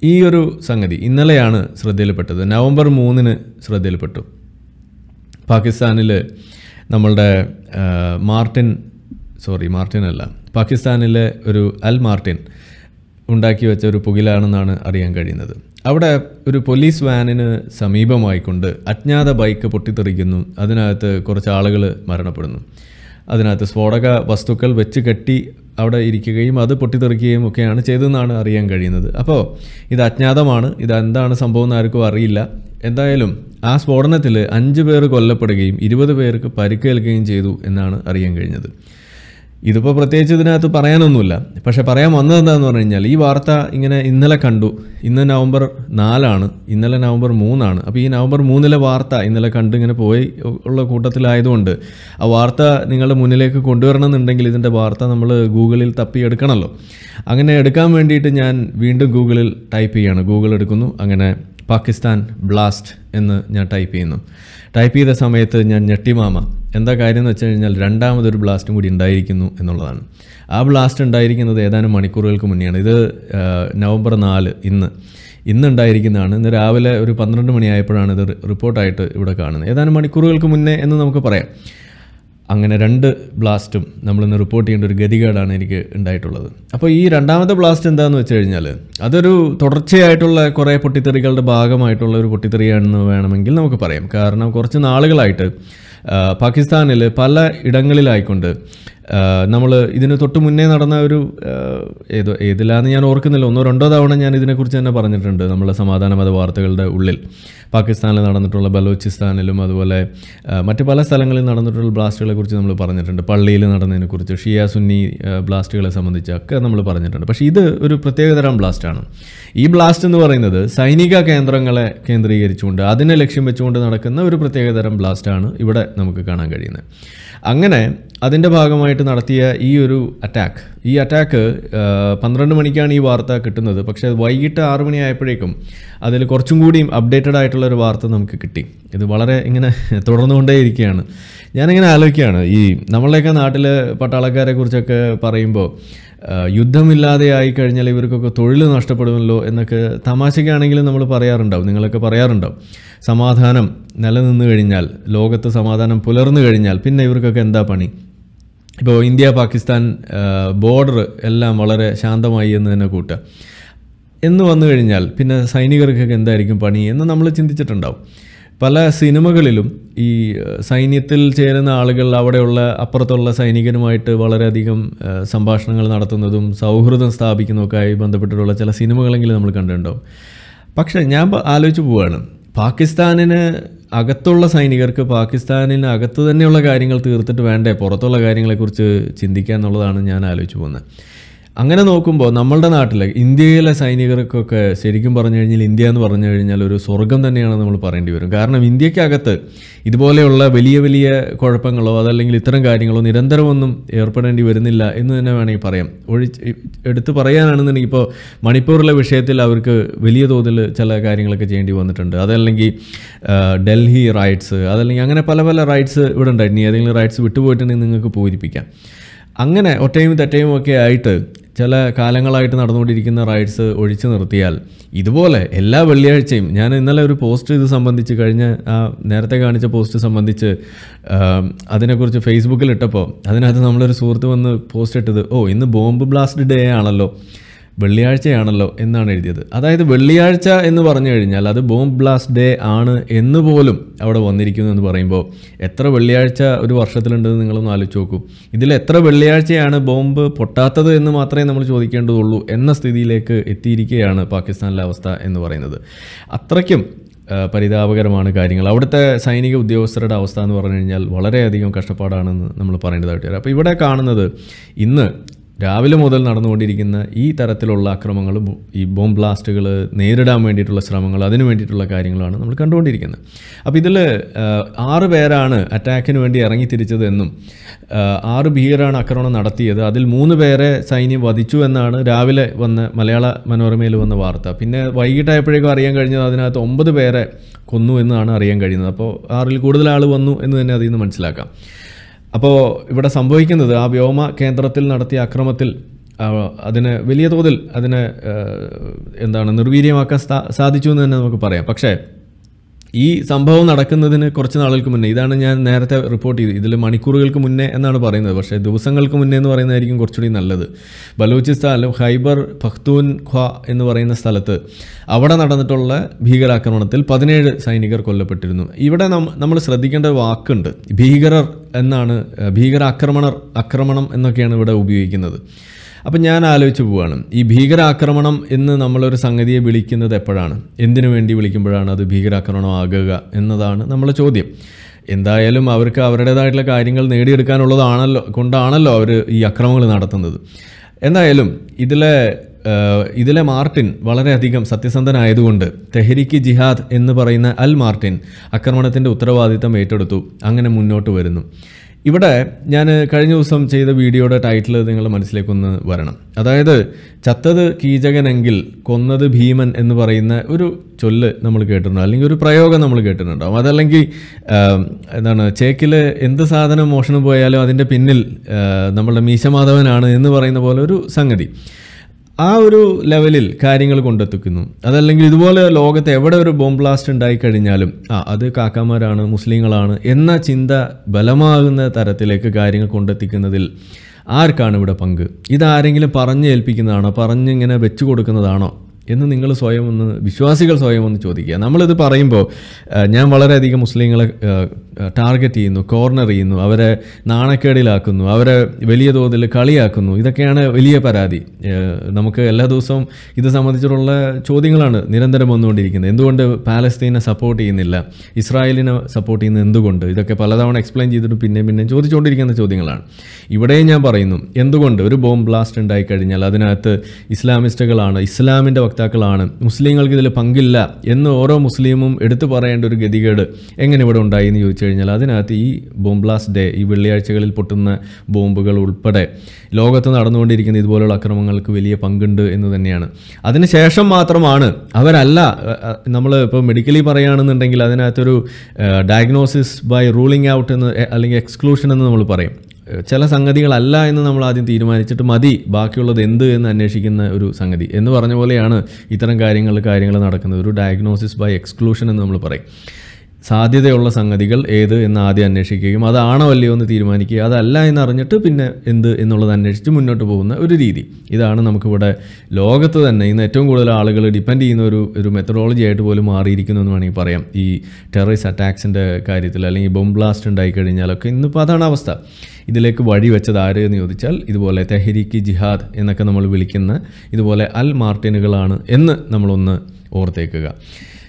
ഈ ഒരു സംഗതി ഇന്നലെയാണ് ശ്രദ്ധയിൽപ്പെട്ടത് നവംബർ മൂന്നിന് ശ്രദ്ധയിൽപ്പെട്ടു പാകിസ്ഥാനിൽ നമ്മളുടെ ആ, മാർട്ടിൻ സോറി മാർട്ടിൻ അല്ല പാകിസ്ഥാനിലെ ഒരു അൽ മാർട്ടിൻ ഉണ്ടാക്കി വെച്ച ഒരു പുകിലാണെന്നാണ് അറിയാൻ കഴിയുന്നത് അവിടെ ഒരു പോലീസ് വാനിന് സമീപമായിക്കൊണ്ട് അജ്ഞാത ബൈക്ക് പൊട്ടിത്തെറിക്കുന്നു അതിനകത്ത് കുറച്ച് ആളുകൾ മരണപ്പെടുന്നു അതിനകത്ത് സ്ഫോടക വസ്തുക്കൾ വെച്ച് കെട്ടി അവിടെ ഇരിക്കുകയും അത് പൊട്ടിത്തെറിക്കുകയും ഒക്കെയാണ് ചെയ്തതെന്നാണ് അറിയാൻ കഴിയുന്നത് അപ്പോൾ ഇത് അജ്ഞാതമാണ് ഇത് എന്താണ് സംഭവം എന്ന് ആർക്കും അറിയില്ല എന്തായാലും ആ സ്ഫോടനത്തിൽ അഞ്ച് പേർ കൊല്ലപ്പെടുകയും ഇരുപത് പേർക്ക് പരിക്കേൽക്കുകയും ചെയ്തു എന്നാണ് അറിയാൻ കഴിഞ്ഞത് ഇതിപ്പോൾ പ്രത്യേകിച്ച് ഇതിനകത്ത് പറയാനൊന്നുമില്ല പക്ഷേ പറയാൻ വന്നത് എന്താണെന്ന് പറഞ്ഞു കഴിഞ്ഞാൽ ഈ വാർത്ത ഇങ്ങനെ ഇന്നലെ കണ്ടു ഇന്ന് നവംബർ നാലാണ് ഇന്നലെ നവംബർ മൂന്നാണ് അപ്പോൾ ഈ നവംബർ മൂന്നിലെ വാർത്ത ഇന്നലെ കണ്ട് ഇങ്ങനെ പോയി ഉള്ള കൂട്ടത്തിലായതുകൊണ്ട് ആ വാർത്ത നിങ്ങളുടെ മുന്നിലേക്ക് കൊണ്ടുവരണം എന്നുണ്ടെങ്കിൽ ഇതിൻ്റെ വാർത്ത നമ്മൾ ഗൂഗിളിൽ തപ്പി എടുക്കണമല്ലോ അങ്ങനെ എടുക്കാൻ വേണ്ടിയിട്ട് ഞാൻ വീണ്ടും ഗൂഗിളിൽ ടൈപ്പ് ചെയ്യാണ് ഗൂഗിൾ എടുക്കുന്നു അങ്ങനെ പാകിസ്ഥാൻ ബ്ലാസ്റ്റ് എന്ന് ഞാൻ ടൈപ്പ് ചെയ്യുന്നു ടൈപ്പ് ചെയ്ത സമയത്ത് ഞാൻ ഞെട്ടിമാമ എന്താ കാര്യം എന്ന് വെച്ച് കഴിഞ്ഞാൽ രണ്ടാമതൊരു ബ്ലാസ്റ്റും കൂടി ഉണ്ടായിരിക്കുന്നു എന്നുള്ളതാണ് ആ ബ്ലാസ്റ്റ് ഉണ്ടായിരിക്കുന്നത് ഏതാനും മണിക്കൂറുകൾക്ക് മുന്നെയാണ് ഇത് ആ, നവംബർ നാല് ഇന്ന് ഇന്ന് ഉണ്ടായിരിക്കുന്നതാണ് ഇന്ന് രാവിലെ ഒരു പന്ത്രണ്ട് മണിയായപ്പോഴാണ് ഇത് റിപ്പോർട്ടായിട്ട് ഇവിടെ കാണുന്നത് ഏതാനും മണിക്കൂറുകൾക്ക് മുന്നേ എന്ന് നമുക്ക് പറയാം അങ്ങനെ രണ്ട് ബ്ലാസ്റ്റും നമ്മളിന്ന് റിപ്പോർട്ട് ചെയ്യേണ്ട ഒരു ഗതികേടാണ് എനിക്ക് ഉണ്ടായിട്ടുള്ളത് അപ്പോൾ ഈ രണ്ടാമത്തെ ബ്ലാസ്റ്റ് എന്താണെന്ന് വെച്ച് കഴിഞ്ഞാൽ അതൊരു തുടർച്ചയായിട്ടുള്ള കുറേ പൊട്ടിത്തെറികളുടെ ഭാഗമായിട്ടുള്ള ഒരു പൊട്ടിത്തെറിയാണെന്ന് വേണമെങ്കിൽ നമുക്ക് പറയാം കാരണം കുറച്ച് നാളുകളായിട്ട് ആ, പാകിസ്ഥാനിൽ പല ഇടങ്ങളിലായിക്കൊണ്ട് നമ്മൾ ഇതിന് തൊട്ട് മുന്നേ നടന്ന ഒരു ആ, ഏതോ ഏതിലാന്ന് ഞാൻ ഓർക്കുന്നില്ല ഒന്നോ രണ്ടോ തവണ ഞാൻ ഇതിനെക്കുറിച്ച് തന്നെ പറഞ്ഞിട്ടുണ്ട് നമ്മളെ സമാധാനമത വാർത്തകളുടെ ഉള്ളിൽ പാകിസ്ഥാനിൽ നടന്നിട്ടുള്ള ബലൂചിസ്ഥാനിലും അതുപോലെ ആ, മറ്റ് പല സ്ഥലങ്ങളിൽ നടന്നിട്ടുള്ള ബ്ലാസ്റ്റുകളെ കുറിച്ച് നമ്മൾ പറഞ്ഞിട്ടുണ്ട് പള്ളിയിൽ നടന്നതിനെക്കുറിച്ച് ഷിയ സുന്നി ആ, ബ്ലാസ്റ്റുകളെ സംബന്ധിച്ചൊക്കെ നമ്മൾ പറഞ്ഞിട്ടുണ്ട് പക്ഷേ ഇത് ഒരു പ്രത്യേകതരം ബ്ലാസ്റ്റാണ് ഈ ബ്ലാസ്റ്റ് എന്ന് പറയുന്നത് സൈനിക കേന്ദ്രങ്ങളെ കേന്ദ്രീകരിച്ചുകൊണ്ട് അതിനെ ലക്ഷ്യം വെച്ചുകൊണ്ട് നടക്കുന്ന ഒരു പ്രത്യേകതരം ബ്ലാസ്റ്റാണ് ഇവിടെ നമുക്ക് കാണാൻ കഴിയുന്നത് അങ്ങനെ അതിൻ്റെ ഭാഗമായിട്ട് നടത്തിയ ഈ ഒരു അറ്റാക്ക് ഈ അറ്റാക്ക് പന്ത്രണ്ട് മണിക്കാണ് ഈ വാർത്ത കിട്ടുന്നത് പക്ഷേ വൈകിട്ട് ആറ് മണിയായപ്പോഴേക്കും അതിൽ കുറച്ചും കൂടിയും അപ്ഡേറ്റഡ് ആയിട്ടുള്ള ഒരു വാർത്ത നമുക്ക് കിട്ടി ഇത് വളരെ ഇങ്ങനെ തുടർന്നുകൊണ്ടേയിരിക്കുകയാണ് ഞാനിങ്ങനെ ആലോചിക്കുകയാണ് ഈ നമ്മളുടെയൊക്കെ നാട്ടിലെ പട്ടാളക്കാരെ കുറിച്ചൊക്കെ പറയുമ്പോൾ ആ, യുദ്ധമില്ലാതെ ആയി കഴിഞ്ഞാൽ ഇവർക്കൊക്കെ തൊഴിൽ നഷ്ടപ്പെടുമല്ലോ എന്നൊക്കെ തമാശയ്ക്കാണെങ്കിലും നമ്മൾ പറയാറുണ്ടാവും നിങ്ങളൊക്കെ പറയാറുണ്ടാവും സമാധാനം നിലനിന്ന് കഴിഞ്ഞാൽ ലോകത്ത് സമാധാനം പുലർന്നു കഴിഞ്ഞാൽ പിന്നെ ഇവർക്കൊക്കെ എന്താ പണി ഇപ്പോൾ ഇന്ത്യ പാകിസ്ഥാൻ ബോർഡർ എല്ലാം വളരെ ശാന്തമായി എന്ന് തന്നെ കൂട്ടുക എന്ന് വന്നു കഴിഞ്ഞാൽ പിന്നെ സൈനികർക്കൊക്കെ എന്തായിരിക്കും പണി എന്ന് നമ്മൾ ചിന്തിച്ചിട്ടുണ്ടാവും പല സിനിമകളിലും ഈ ഏഹ്, സൈന്യത്തിൽ ചേരുന്ന ആളുകൾ അവിടെയുള്ള അപ്പുറത്തുള്ള സൈനികനുമായിട്ട് വളരെയധികം ഏഹ്, സംഭാഷണങ്ങൾ നടത്തുന്നതും സൗഹൃദം സ്ഥാപിക്കുന്നതൊക്കെ ആയി ബന്ധപ്പെട്ടിട്ടുള്ള ചില സിനിമകളെങ്കിലും നമ്മൾ കണ്ടിട്ടുണ്ടാവും പക്ഷേ ഞാൻ പ- ആലോചിച്ച് പോവാണ് പാകിസ്ഥാനിന് അകത്തുള്ള സൈനികർക്ക് പാകിസ്ഥാനിന് അകത്ത് തന്നെയുള്ള കാര്യങ്ങൾ തീർത്തിട്ട് വേണ്ടേ പുറത്തുള്ള കാര്യങ്ങളെക്കുറിച്ച് ചിന്തിക്കുക എന്നുള്ളതാണ് ഞാൻ ആലോചിച്ച് പോകുന്നത് അങ്ങനെ നോക്കുമ്പോൾ നമ്മളുടെ നാട്ടിലെ ഇന്ത്യയിലെ സൈനികർക്കൊക്കെ ശരിക്കും പറഞ്ഞു കഴിഞ്ഞാൽ ഇന്ത്യ എന്ന് പറഞ്ഞു കഴിഞ്ഞാൽ ഒരു സ്വർഗം തന്നെയാണ് നമ്മൾ പറയേണ്ടി വരും കാരണം ഇന്ത്യക്കകത്ത് ഇതുപോലെയുള്ള വലിയ വലിയ കുഴപ്പങ്ങളോ അതല്ലെങ്കിൽ ഇത്തരം കാര്യങ്ങളോ നിരന്തരമൊന്നും ഏർപ്പെടേണ്ടി വരുന്നില്ല എന്ന് തന്നെ വേണമെങ്കിൽ പറയാം ഒഴിച്ച് എടുത്ത് പറയാനാണെന്നുണ്ടെങ്കിൽ ഇപ്പോൾ മണിപ്പൂരിലെ വിഷയത്തിൽ അവർക്ക് വലിയ തോതിൽ ചില കാര്യങ്ങളൊക്കെ ചെയ്യേണ്ടി വന്നിട്ടുണ്ട് അതല്ലെങ്കിൽ ആ, ഡൽഹി റൈറ്റ്സ് അതല്ലെങ്കിൽ അങ്ങനെ പല പല റൈറ്റ്സ് ഇവിടെ ഉണ്ട് ഇനി ഏതെങ്കിലും റൈറ്റ്സ് വിട്ടുപോയിട്ടുണ്ടെങ്കിൽ നിങ്ങൾക്ക് പൂരിപ്പിക്കാം അങ്ങനെ ഒറ്റയും തെറ്റയും ഒക്കെ ആയിട്ട് ചില കാലങ്ങളായിട്ട് നടന്നുകൊണ്ടിരിക്കുന്ന റൈഡ്സ് ഒഴിച്ചു നിർത്തിയാൽ ഇതുപോലെ എല്ലാ വെള്ളിയാഴ്ചയും ഞാൻ ഇന്നലെ ഒരു പോസ്റ്റ് ഇത് സംബന്ധിച്ച് കഴിഞ്ഞ ആ നേരത്തെ കാണിച്ച പോസ്റ്റ് സംബന്ധിച്ച് ആ, അതിനെക്കുറിച്ച് ഫേസ്ബുക്കിൽ ഇട്ടപ്പോൾ അതിനകത്ത് നമ്മളൊരു സുഹൃത്ത് വന്ന് പോസ്റ്റ് ഇട്ടത് ഓ ഇന്ന് ബോംബ് ബ്ലാസ്റ്റ് ഡേ ആണല്ലോ വെള്ളിയാഴ്ചയാണല്ലോ എന്നാണ് എഴുതിയത് അതായത് വെള്ളിയാഴ്ച എന്ന് പറഞ്ഞു കഴിഞ്ഞാൽ അത് ബോംബ് ബ്ലാസ്റ്റ് ഡേ ആണ് എന്ന് പോലും അവിടെ വന്നിരിക്കുന്നു എന്ന് പറയുമ്പോൾ എത്ര വെള്ളിയാഴ്ച ഒരു വർഷത്തിലുണ്ടെന്ന് നിങ്ങളൊന്ന് ആലോചിച്ച് നോക്കൂ ഇതിൽ എത്ര വെള്ളിയാഴ്ചയാണ് ബോംബ് പൊട്ടാത്തത് എന്ന് മാത്രമേ നമ്മൾ ചോദിക്കേണ്ടതുള്ളൂ എന്ന സ്ഥിതിയിലേക്ക് എത്തിയിരിക്കുകയാണ് പാകിസ്ഥാനിലെ അവസ്ഥ എന്ന് പറയുന്നത് അത്രയ്ക്കും ആ, പരിതാപകരമാണ് കാര്യങ്ങൾ അവിടുത്തെ സൈനിക ഉദ്യോഗസ്ഥരുടെ അവസ്ഥ എന്ന് പറഞ്ഞു കഴിഞ്ഞാൽ വളരെയധികം കഷ്ടപ്പാടാണെന്ന് നമ്മൾ പറയേണ്ടതായിട്ട് വരും അപ്പോൾ ഇവിടെ കാണുന്നത് ഇന്ന് രാവിലെ മുതൽ നടന്നുകൊണ്ടിരിക്കുന്ന ഈ തരത്തിലുള്ള അക്രമങ്ങൾ ബോ- ഈ ബോംബ് ബ്ലാസ്റ്റുകൾ നേരിടാൻ വേണ്ടിയിട്ടുള്ള ശ്രമങ്ങൾ അതിനു വേണ്ടിയിട്ടുള്ള കാര്യങ്ങളാണ് നമ്മൾ കണ്ടുകൊണ്ടിരിക്കുന്നത് അപ്പോൾ ഇതിൽ ആറ് പേരാണ് അറ്റാക്കിന് വേണ്ടി ഇറങ്ങി തിരിച്ചത് എന്നും ആ, ആറ് ഭീകരാണ് ആക്രമണം നടത്തിയത് അതിൽ മൂന്ന് പേരെ സൈന്യം വധിച്ചു എന്നാണ് രാവിലെ വന്ന മലയാള മനോരമയിൽ വന്ന വാർത്ത പിന്നെ വൈകിട്ടായപ്പോഴേക്കും അറിയാൻ കഴിഞ്ഞത് അതിനകത്ത് ഒമ്പത് പേരെ കൊന്നു എന്നാണ് അറിയാൻ കഴിയുന്നത് അപ്പോൾ ആറിൽ കൂടുതൽ ആൾ വന്നു എന്ന് തന്നെ അതിൽ നിന്ന് മനസ്സിലാക്കാം അപ്പോൾ ഇവിടെ സംഭവിക്കുന്നത് ആ വ്യോമ കേന്ദ്രത്തിൽ നടത്തിയ അക്രമത്തിൽ ആ, അതിനെ വലിയ തോതിൽ അതിനെ ആ, എന്താണ് നിർവീര്യമാക്കാൻ സാ- സാധിച്ചു എന്ന് തന്നെ നമുക്ക് പറയാം പക്ഷേ ഈ സംഭവം നടക്കുന്നതിന് കുറച്ച് നാളുകൾക്ക് മുന്നേ ഇതാണ് ഞാൻ നേരത്തെ റിപ്പോർട്ട് ചെയ്തത് ഇതിൽ മണിക്കൂറുകൾക്ക് മുന്നേ എന്നാണ് പറയുന്നത് പക്ഷേ ദിവസങ്ങൾക്ക് മുന്നേ എന്ന് പറയുന്നതായിരിക്കും കുറച്ചുകൂടി നല്ലത് ബലൂചിസ്ഥാനിലും ഹൈബർ പഖ്തൂൻ ഖ്വ എന്ന് പറയുന്ന സ്ഥലത്ത് അവിടെ നടന്നിട്ടുള്ള ഭീകരാക്രമണത്തിൽ പതിനേഴ് സൈനികർ കൊല്ലപ്പെട്ടിരുന്നു ഇവിടെ നമ്മൾ ശ്രദ്ധിക്കേണ്ട ഒരു വാക്കുണ്ട് ഭീകരർ എന്നാണ് ഏഹ്, ഭീകരാക്രമണർ ആക്രമണം എന്നൊക്കെയാണ് ഇവിടെ ഉപയോഗിക്കുന്നത് അപ്പം ഞാൻ ആലോചിച്ച് പോവാണ് ഈ ഭീകരാക്രമണം എന്ന് നമ്മളൊരു സംഗതിയെ വിളിക്കുന്നത് എപ്പോഴാണ് എന്തിനു വേണ്ടി വിളിക്കുമ്പോഴാണ് അത് ഭീകരാക്രമണമാകുക എന്നതാണ് നമ്മളെ ചോദ്യം എന്തായാലും അവർക്ക് അവരുടേതായിട്ടുള്ള കാര്യങ്ങൾ നേടിയെടുക്കാനുള്ളതാണല്ലോ കൊണ്ടാണല്ലോ അവർ ഈ അക്രമങ്ങൾ നടത്തുന്നത് എന്തായാലും ഇതിലെ ഏഹ്, ഇതിലെ മാർട്ടിൻ വളരെയധികം സത്യസന്ധനായതുകൊണ്ട് തെഹരിക്ക് ജിഹാദ് എന്ന് പറയുന്ന അൽ മാർട്ടിൻ ആക്രമണത്തിൻ്റെ ഉത്തരവാദിത്തം ഏറ്റെടുത്തു അങ്ങനെ മുന്നോട്ട് വരുന്നു ഇവിടെ ഞാൻ കഴിഞ്ഞ ദിവസം ചെയ്ത വീഡിയോയുടെ ടൈറ്റിൽ നിങ്ങളുടെ മനസ്സിലേക്കൊന്ന് വരണം അതായത് ചത്തത് കീചകനെങ്കിൽ കൊന്നത് ഭീമൻ എന്ന് പറയുന്ന ഒരു ചൊല്ല് നമ്മൾ കേട്ടിട്ടുണ്ടോ അല്ലെങ്കിൽ ഒരു പ്രയോഗം നമ്മൾ കേട്ടിട്ടുണ്ടാവും അതല്ലെങ്കിൽ ആം, എന്താണ് ചേക്കിൽ എന്ത് സാധനം മോഷണം പോയാലും അതിൻ്റെ പിന്നിൽ ആ, നമ്മളുടെ മീശമാധവനാണ് എന്ന് പറയുന്ന പോലെ ഒരു സംഗതി ആ ഒരു ലെവലിൽ കാര്യങ്ങൾ കൊണ്ടെത്തിക്കുന്നു അതല്ലെങ്കിൽ ഇതുപോലെ ലോകത്ത് എവിടെ ഒരു ബോംബ് ബ്ലാസ്റ്റ് ഉണ്ടായി കഴിഞ്ഞാലും ആ അത് കാക്കാമാരാണ് മുസ്ലിങ്ങളാണ് എന്ന ചിന്ത ബലമാകുന്ന തരത്തിലേക്ക് കാര്യങ്ങൾ കൊണ്ടെത്തിക്കുന്നതിൽ ആർക്കാണ് ഇവിടെ പങ്ക് ഇതാരെങ്കിലും പറഞ്ഞ് ഏൽപ്പിക്കുന്നതാണോ പറഞ്ഞിങ്ങനെ വെച്ചു കൊടുക്കുന്നതാണോ എന്ന് നിങ്ങൾ സ്വയം ഒന്ന് വിശ്വാസികൾ സ്വയം ഒന്ന് ചോദിക്കുക നമ്മളിത് പറയുമ്പോൾ ആ, ഞാൻ വളരെയധികം മുസ്ലിങ്ങളെ ടാർഗറ്റ് ചെയ്യുന്നു കോർണർ ചെയ്യുന്നു അവരെ നാണക്കേടിലാക്കുന്നു അവരെ വലിയ തോതിൽ കളിയാക്കുന്നു ഇതൊക്കെയാണ് വലിയ പരാതി ആ, നമുക്ക് എല്ലാ ദിവസവും ഇത് സംബന്ധിച്ചിട്ടുള്ള ചോദ്യങ്ങളാണ് നിരന്തരം വന്നുകൊണ്ടിരിക്കുന്നത് എന്തുകൊണ്ട് പാലസ്തീനെ സപ്പോർട്ട് ചെയ്യുന്നില്ല ഇസ്രായേലിനെ സപ്പോർട്ട് ചെയ്യുന്നത് എന്തുകൊണ്ട് ഇതൊക്കെ പലതവണ എക്സ്പ്ലെയിൻ ചെയ്തിട്ട് പിന്നെയും പിന്നെയും ചോദിച്ചുകൊണ്ടിരിക്കുന്ന ചോദ്യങ്ങളാണ് ഇവിടെയും ഞാൻ പറയുന്നു എന്തുകൊണ്ട് ഒരു ബോംബ് ബ്ലാസ്റ്റ് ഉണ്ടായി കഴിഞ്ഞാൽ അതിനകത്ത് ഇസ്ലാമിസ്റ്റുകളാണ് ഇസ്ലാമിൻ്റെ വക്താക്കളാണ് മുസ്ലിങ്ങൾക്ക് ഇതിൽ പങ്കില്ല എന്ന് ഓരോ മുസ്ലിമും എടുത്തു പറയേണ്ട ഒരു ഗതികേട് എങ്ങനെ ഇവിടെ ഉണ്ടായി എന്ന് ചോദിച്ചു കഴിഞ്ഞാൽ അതിനകത്ത് ഈ ബോംബ് ബ്ലാസ്റ്റ് ഡേ ഈ വെള്ളിയാഴ്ചകളിൽ പൊട്ടുന്ന ബോംബുകൾ ഉൾപ്പെടെ ലോകത്ത് നടന്നുകൊണ്ടിരിക്കുന്ന ഇതുപോലുള്ള അക്രമങ്ങൾക്ക് വലിയ പങ്കുണ്ട് എന്ന് തന്നെയാണ് അതിനുശേഷം മാത്രമാണ് അവരല്ല നമ്മൾ ഇപ്പോൾ മെഡിക്കലി പറയുകയാണെന്നുണ്ടെങ്കിൽ അതിനകത്തൊരു ഡയഗ്നോസിസ് ബൈ റൂളിംഗ് ഔട്ട് എന്ന് എ- അല്ലെങ്കിൽ എക്സ്ക്ലൂഷൻ എന്ന് നമ്മൾ പറയും ഏഹ് ചില സംഗതികളല്ല എന്ന് നമ്മൾ ആദ്യം തീരുമാനിച്ചിട്ട് മതി ബാക്കിയുള്ളത് എന്ത് എന്ന് അന്വേഷിക്കുന്ന ഒരു സംഗതി എന്ന് പറഞ്ഞ പോലെയാണ് ഇത്തരം കാര്യങ്ങൾ കാര്യങ്ങൾ നടക്കുന്നത് ഒരു ഡയഗ്നോസിസ് ബൈ എക്സ്ക്ലൂഷൻ എന്ന് നമ്മൾ പറയും സാധ്യതയുള്ള സംഗതികൾ ഏത് എന്ന് ആദ്യം അന്വേഷിക്കുകയും അതാണോ അല്ലയോ എന്ന് തീരുമാനിക്കുക അതല്ല എന്ന് അറിഞ്ഞിട്ട് പിന്നെ എന്ത് എന്നുള്ളത് അന്വേഷിച്ച് മുന്നോട്ട് പോകുന്ന ഒരു രീതി ഇതാണ് നമുക്കിവിടെ ലോകത്ത് തന്നെ ഇന്ന് ഏറ്റവും കൂടുതൽ ആളുകൾ ഡിപ്പെൻഡ് ചെയ്യുന്ന ഒരു ഒരു മെത്തഡോളജി ആയിട്ട് പോലും മാറിയിരിക്കുന്നു എന്ന് വേണമെങ്കിൽ പറയാം ഈ ടെററിസ്റ്റ് അറ്റാക്സിൻ്റെ കാര്യത്തിൽ അല്ലെങ്കിൽ ബോംബ് ബ്ലാസ്റ്റ് ഉണ്ടായി കഴിഞ്ഞാലൊക്കെ ഇന്നിപ്പോൾ അതാണ് അവസ്ഥ ഇതിലേക്ക് വഴി വെച്ചത് ആര് എന്ന് ചോദിച്ചാൽ ഇതുപോലെ തെഹരിക്ക് ജിഹാദ് എന്നൊക്കെ നമ്മൾ വിളിക്കുന്ന ഇതുപോലെ അൽ മാർട്ടിനുകളാണ് എന്ന് നമ്മളൊന്ന് ഓർത്തേക്കുക